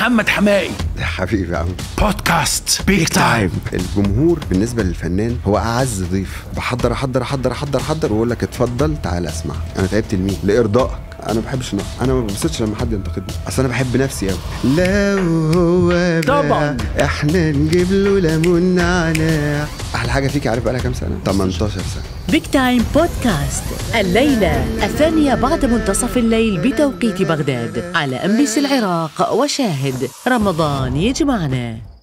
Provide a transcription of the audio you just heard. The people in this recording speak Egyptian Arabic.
محمد حمائي حبيبي يا عم بودكاست بيج تايم الجمهور بالنسبه للفنان هو اعز ضيف بحضر احضر احضر احضر احضر واقول لك اتفضل تعال اسمع انا تعبت لمين لارضائك انا ما بحبش النقد انا ما ببسطش لما حد ينتقدني اصل انا بحب نفسي قوي لو هو بقى طبعاً. احنا نجيب له ليمون نعناع احلى حاجه فيك عارف بقالها كام سنه 18 سنه بيج تايم بودكاست الليلة الثانية بعد منتصف الليل بتوقيت بغداد على أم بي سي العراق وشاهد رمضان يجمعنا